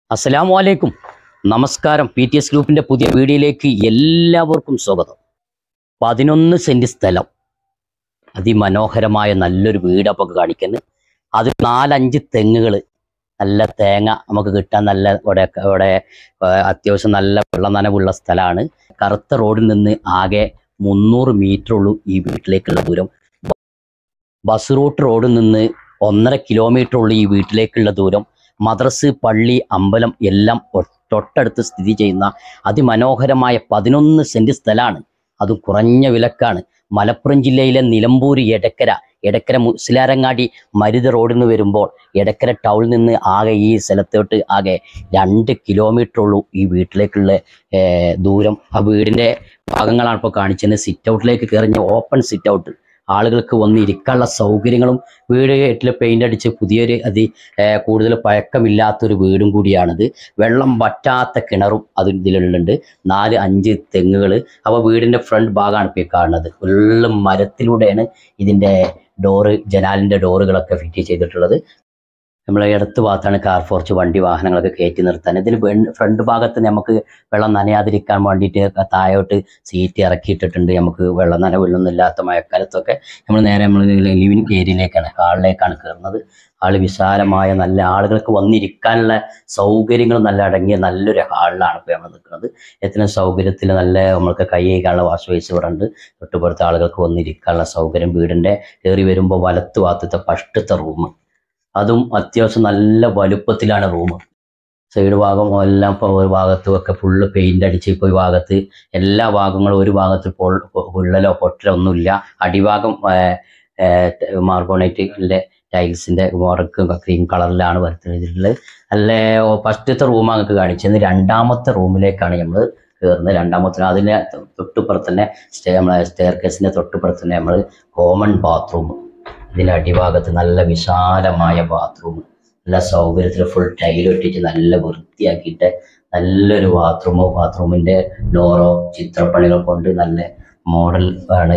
അസ്സലാമു അലൈക്കും നമസ്കാരം പി ടി എസ് ഗ്രൂപ്പിന്റെ പുതിയ വീഡിയോയിലേക്ക് എല്ലാവർക്കും സ്വാഗതം പതിനൊന്ന് സെന്റ് സ്ഥലം അതിമനോഹരമായ നല്ലൊരു വീട് അപ്പോൾ കാണിക്കുന്നത് അത് നാലഞ്ച് തെങ്ങുകൾ നല്ല തേങ്ങ നമുക്ക് കിട്ടാൻ നല്ല ഇവിടെ ഇവിടെ ആ, അത്യാവശ്യം നല്ല വെള്ളം നനവുള്ള സ്ഥലമാണ് കറുത്ത റോഡിൽ നിന്ന് ആകെ മുന്നൂറ് മീറ്റർ ഉള്ളൂ ഈ വീട്ടിലേക്കുള്ള ദൂരം ബസ് റൂട്ട് റോഡിൽ നിന്ന് ഒന്നര കിലോമീറ്റർ ഉള്ളൂ ഈ വീട്ടിലേക്കുള്ള ദൂരം മദ്രസ് പള്ളി അമ്പലം എല്ലാം ഒ- തൊട്ടടുത്ത് സ്ഥിതി ചെയ്യുന്ന അതിമനോഹരമായ പതിനൊന്ന് സെന്റ് സ്ഥലമാണ് അതും കുറഞ്ഞ വിലക്കാണ് മലപ്പുറം ജില്ലയിലെ നിലമ്പൂർ എടക്കര എടക്കര മുസ്ലാരങ്ങാടി മരുത റോഡിൽ നിന്ന് വരുമ്പോൾ എടക്കര ടൗണിൽ നിന്ന് ആകെ ഈ സ്ഥലത്തോട്ട് ആകെ രണ്ട് കിലോമീറ്റർ ഉള്ളൂ ഈ വീട്ടിലേക്കുള്ള ഏർ, ദൂരം ആ വീടിന്റെ ഭാഗങ്ങളാണ് ഇപ്പോൾ കാണിച്ചത് സിറ്റ് ഔട്ടിലേക്ക് കയറിഞ്ഞ ഓപ്പൺ സിറ്റ് ഔട്ട് ആളുകൾക്ക് വന്ന് ഇരിക്കാനുള്ള സൗകര്യങ്ങളും വീട് എട്ടിൽ പെയിന്റ് അടിച്ച് പുതിയൊരു അതി ഏർ കൂടുതൽ പഴക്കമില്ലാത്തൊരു വീടും കൂടിയാണിത് വെള്ളം വറ്റാത്ത കിണറും അത് ഇതിലുള്ളുണ്ട് നാല് അഞ്ച് തെങ്ങുകൾ അപ്പോൾ വീടിൻ്റെ ഫ്രണ്ട് ഭാഗമാണ് ഇപ്പോൾ ഈ കാണുന്നത് ഫുള്ള് മരത്തിലൂടെയാണ് ഇതിൻ്റെ ഡോറ് ജനാലിൻ്റെ ഡോറുകളൊക്കെ ഫിറ്റ് ചെയ്തിട്ടുള്ളത് നമ്മളെ ഇടത്ത് ഭാഗത്താണ് കാർ ഫോർച്ച് വണ്ടി വാഹനങ്ങളൊക്കെ കയറ്റി നിർത്താൻ ഇതിന് ഫ്രണ്ട് ഭാഗത്ത് നമുക്ക് വെള്ളം നനയാതിരിക്കാൻ വേണ്ടിയിട്ട് താഴോട്ട് സീറ്റ് ഇറക്കിയിട്ടിട്ടുണ്ട് നമുക്ക് വെള്ളം നനവൊന്നും ഇല്ലാത്ത മഴക്കാലത്തൊക്കെ നമ്മൾ നേരെ നമ്മൾ ലിവിങ് ഏരിയയിലേക്കാണ് ഹാളിലേക്കാണ് കയറുന്നത് ഹാള് വിശാലമായ നല്ല ആളുകൾക്ക് വന്നിരിക്കാനുള്ള സൗകര്യങ്ങൾ നല്ല അടങ്ങിയ നല്ലൊരു ഹാളിലാണ് ഇപ്പോൾ നമ്മൾ നിൽക്കുന്നത് എത്ര സൗകര്യത്തിൽ നല്ല നമ്മൾക്ക് കൈ കഴുകാനുള്ള വാഷ് ബേസ് ഇവിടെ ഉണ്ട് തൊട്ടുപുറത്തെ ആളുകൾക്ക് വന്നിരിക്കാനുള്ള സൗകര്യം വീടിൻ്റെ കയറി വരുമ്പോൾ വലത്ത് ഭാഗത്തെ ഫസ്റ്റത്തെ റൂം അതും അത്യാവശ്യം നല്ല വലുപ്പത്തിലാണ് റൂം സൈഡ് ഭാഗം എല്ലാം ഇപ്പോൾ ഒരു ഭാഗത്തും ഒക്കെ ഫുള്ള് പെയിന്റ് അടിച്ച് ഇപ്പോൾ ഈ ഭാഗത്ത് എല്ലാ ഭാഗങ്ങളും ഒരു ഭാഗത്ത് പൊൾ- പൊ- പൊള്ളലോ പൊട്ടലോ ഒന്നുമില്ല അടിഭാഗം മാർബോണൈറ്റിന്റെ ടൈൽസിന്റെ വർക്ക് ക്രീം കളറിലാണ് വരുത്തിയിട്ടുള്ളത് അല്ലേ ഫസ്റ്റത്തെ റൂം അങ്ങക്ക് കാണിച്ചത് രണ്ടാമത്തെ റൂമിലേക്കാണ് നമ്മൾ കയറുന്നത് രണ്ടാമത്തെ അതിന് തൊട്ടുപുറത്ത് തന്നെ സ്റ്റേ നമ്മളെ സ്റ്റെയർ കേസിന്റെ തൊട്ടുപുറത്ത് തന്നെ നമ്മൾ കോമൺ ബാത്റൂം ഇതിന്റെ അടിഭാഗത്ത് നല്ല വിശാലമായ ബാത്റൂം നല്ല സൗകര്യത്തിൽ ഫുൾ ടൈലൊട്ടിച്ച് നല്ല വൃത്തിയാക്കിയിട്ട് നല്ലൊരു ബാത്റൂമോ ബാത്റൂമിന്റെ ഡോറോ ചിത്രപ്പണികൾ കൊണ്ട് നല്ല മോഡൽ ആണ്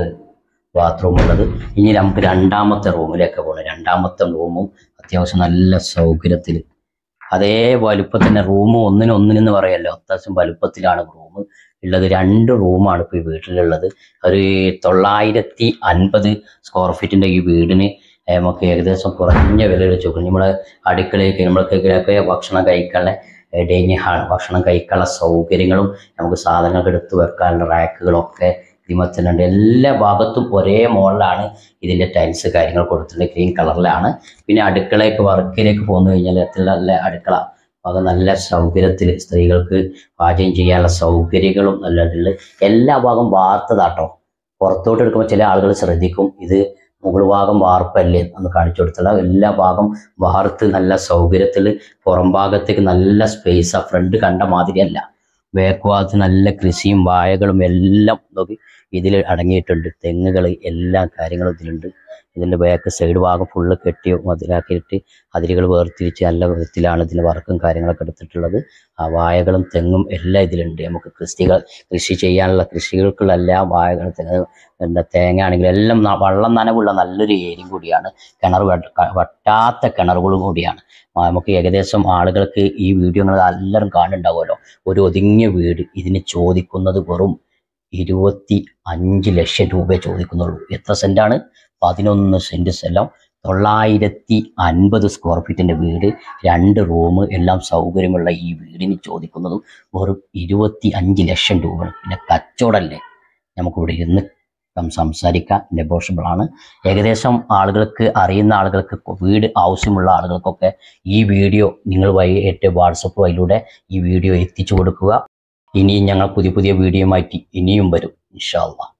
ബാത്റൂം ഉള്ളത് ഇനി നമുക്ക് രണ്ടാമത്തെ റൂമിലേക്ക് പോകണം രണ്ടാമത്തെ റൂമും അത്യാവശ്യം നല്ല സൗകര്യത്തിൽ അതേ വലുപ്പത്തിന് റൂം ഒന്നിന് ഒന്നിനെന്ന് പറയല്ലോ അത്യാവശ്യം വലുപ്പത്തിലാണ് റൂം ഉള്ളത് രണ്ട് റൂമാണ് ഇപ്പോൾ ഈ വീട്ടിലുള്ളത് ഒരു തൊള്ളായിരത്തി അൻപത് സ്ക്വയർ ഫീറ്റിന്റെ ഈ വീടിന് ഏർ നമുക്ക് ഏകദേശം കുറഞ്ഞ വിലയിൽ ചോദിക്കും നമ്മുടെ അടുക്കളയൊക്കെ നമ്മൾക്കൊക്കെ ഭക്ഷണം കഴിക്കാനുള്ള ഡൈനിങ് ഹാൾ ഭക്ഷണം കഴിക്കാനുള്ള സൗകര്യങ്ങളും നമുക്ക് സാധനങ്ങൾ എടുത്തു വെക്കാനുള്ള റാക്കുകളൊക്കെ ഇതിമത്തനുണ്ട് എല്ലാ ഭാഗത്തും ഒരേ മോഡലാണ് ഇതിൻ്റെ ടൈൽസ് കാര്യങ്ങൾ കൊടുത്തിട്ടുണ്ട് ഗ്രീൻ കളറിലാണ് പിന്നെ അടുക്കളയ്ക്ക് വർക്കിലേക്ക് പോന്നു കഴിഞ്ഞാൽ എത്ര നല്ല അടുക്കള ഭാഗം നല്ല സൗകര്യത്തിൽ സ്ത്രീകൾക്ക് പാചകം ചെയ്യാനുള്ള സൗകര്യങ്ങളും നല്ലതുണ്ട് എല്ലാ ഭാഗം വാർത്തതാട്ടോ പുറത്തോട്ട് എടുക്കുമ്പോൾ ചില ആളുകൾ ശ്രദ്ധിക്കും ഇത് മുകൾ ഭാഗം വാർപ്പല്ലേ എന്ന് കാണിച്ചു കൊടുത്തുള്ള എല്ലാ ഭാഗം വാർത്ത് നല്ല സൗകര്യത്തിൽ പുറം ഭാഗത്തേക്ക് നല്ല സ്പേസ് ആ ഫ്രണ്ട് കണ്ട മാതിരിയല്ല ബാക്ക് ഭാഗത്ത് നല്ല കൃഷിയും വാഴകളും എല്ലാം നോക്കി ഇതിൽ അടങ്ങിയിട്ടുണ്ട് തെങ്ങുകൾ എല്ലാ കാര്യങ്ങളും ഇതിലുണ്ട് ഇതിൻ്റെ ബാക്ക് സൈഡ് ഭാഗം ഫുള്ള് കെട്ടി മതിലാക്കിയിട്ട് അതിരുകൾ വേർതിരിച്ച് നല്ല വിധത്തിലാണ് ഇതിൻ്റെ വർക്കും കാര്യങ്ങളൊക്കെ എടുത്തിട്ടുള്ളത് ആ വാഴകളും തെങ്ങും എല്ലാം ഇതിലുണ്ട് നമുക്ക് കൃഷികൾ കൃഷി ചെയ്യാനുള്ള കൃഷികൾക്കുള്ള എല്ലാ വാഴകളും തെങ്ങ് എന്താ തേങ്ങ ആണെങ്കിലും എല്ലാം ന- വെള്ളം നനവുള്ള നല്ലൊരു ഏരിയയും കൂടിയാണ് കിണർ വട്ട- ക- വട്ടാത്ത കിണറുകളും കൂടിയാണ് ആ, നമുക്ക് ഏകദേശം ആളുകൾക്ക് ഈ വീഡിയോ നിങ്ങൾ എല്ലാവരും കാണുന്നുണ്ടാവുമല്ലോ ഒരു ഒതുങ്ങിയ വീട് ഇതിന് ചോദിക്കുന്നത് വെറും ഇരുപത്തി അഞ്ച് ലക്ഷം രൂപയെ ചോദിക്കുന്നുള്ളൂ എത്ര സെന്റാണ് പതിനൊന്ന് സെന്റ് സ്ഥലം തൊള്ളായിരത്തി അൻപത് സ്ക്വയർ ഫീറ്റിന്റെ വീട് രണ്ട് റൂം എല്ലാം സൗകര്യമുള്ള ഈ വീടിന് ചോദിക്കുന്നതും വെറും ഇരുപത്തി അഞ്ച് ലക്ഷം രൂപ പിന്നെ കച്ചവടമല്ലേ നമുക്കിവിടെ ഇരുന്ന് സം- സംസാരിക്കാം നെഗോഷ്യബിൾ ആണ് ഏകദേശം ആളുകൾക്ക് അറിയുന്ന ആളുകൾക്ക് കൊ- വീട് ആവശ്യമുള്ള ആളുകൾക്കൊക്കെ ഈ വീഡിയോ നിങ്ങൾ വഴി ഏറ്റവും വാട്സപ്പ് വഴിയിലൂടെ ഈ വീഡിയോ എത്തിച്ചു കൊടുക്കുക ഇനിയും ഞങ്ങൾ പുതിയ പുതിയ വീഡിയോയുമായിട്ട് ഇനിയും വരും ഇൻഷാ അള്ളാ